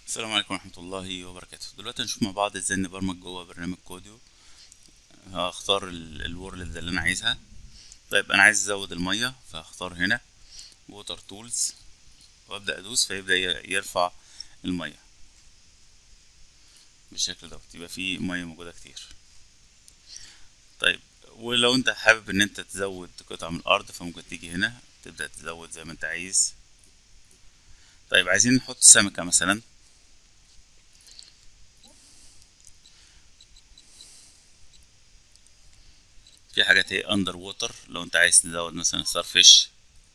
السلام عليكم ورحمة الله وبركاته دلوقتي هنشوف مع بعض ازاي نبرمج جوه برنامج كوديو هختار الورلد اللي انا عايزها طيب انا عايز ازود المية فهختار هنا ووتر تولز وابدأ ادوس فيبدأ ي- يرفع المية بالشكل دوت يبقى فيه مية موجودة كتير طيب ولو انت حابب ان انت تزود قطع من الارض فممكن تيجي هنا تبدأ تزود زي ما انت عايز طيب عايزين نحط سمكة مثلا في حاجات هي اندر ووتر لو انت عايز تزود مثلا ستار فيش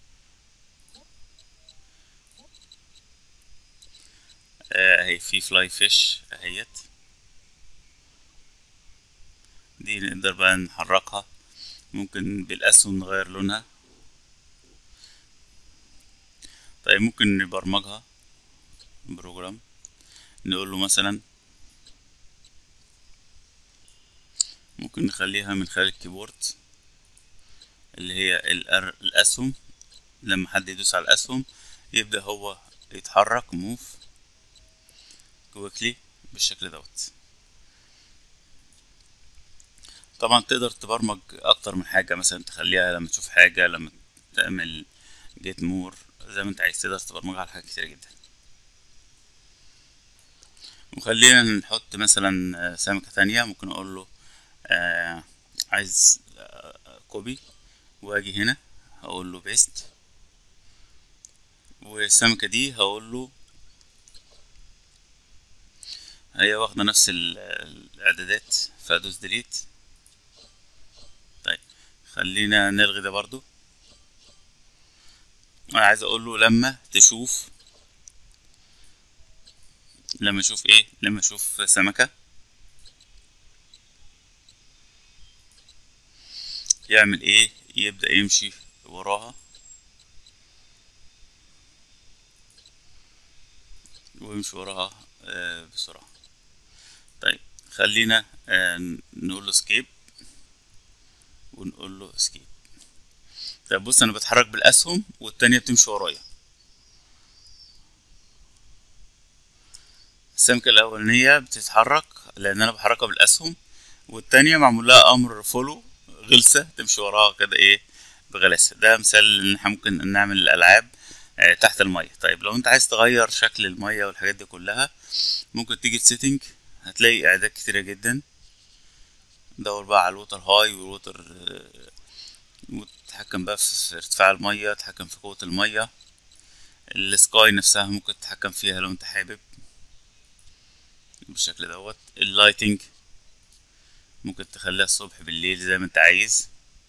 اهي في فلاي فيش اهيت دي نقدر بقى نحركها ممكن بالاسهم نغير لونها طيب ممكن نبرمجها بروجرام نقول له مثلا ممكن نخليها من خلال الكيبورد اللي هي الأر... الأسهم لما حد يدوس على الأسهم يبدأ هو يتحرك موف كويكلي بالشكل دوت طبعا تقدر تبرمج أكتر من حاجة مثلا تخليها لما تشوف حاجة لما تعمل جيت مور زي ما انت عايز تقدر تبرمجها على حاجات كتير جدا وخلينا نحط مثلا سمكة تانية ممكن أقول له آه عايز آه كوبي واجي هنا هقول له بيست والسمكة دي هقول له هي واخدة نفس الاعدادات فادوس ديليت طيب خلينا نلغي ده برضو انا عايز اقول له لما تشوف لما اشوف ايه لما اشوف سمكه يعمل ايه يبدأ يمشي وراها ويمشي وراها آه بسرعة طيب خلينا آه نقول له سكيب ونقول له سكيب طيب بص انا بتحرك بالاسهم والتانية بتمشي ورايا السمكة الاولانية بتتحرك لان انا بحركها بالاسهم والتانية معمول لها امر فولو غلسة تمشي وراها كده ايه بغلاسة ده مثال ان احنا ممكن نعمل الالعاب آه تحت المية طيب لو انت عايز تغير شكل المية والحاجات دي كلها ممكن تيجي تسيتنج هتلاقي اعداد كتيرة جدا دور بقى على الوتر هاي والوتر آه وتتحكم بقى في ارتفاع المية تتحكم في قوة المية السكاي نفسها ممكن تتحكم فيها لو انت حابب بالشكل دوت اللايتنج ممكن تخليها الصبح بالليل زي ما انت عايز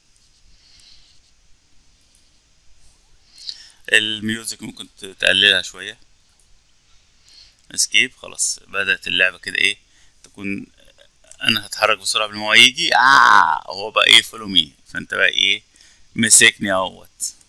الميوزك ممكن تقللها شوية اسكيب خلاص بدأت اللعبة كده ايه تكون انا هتحرك بسرعة قبل ما هو يجي اه هو بقى ايه فولو مي فانت بقى ايه مسكني اهوت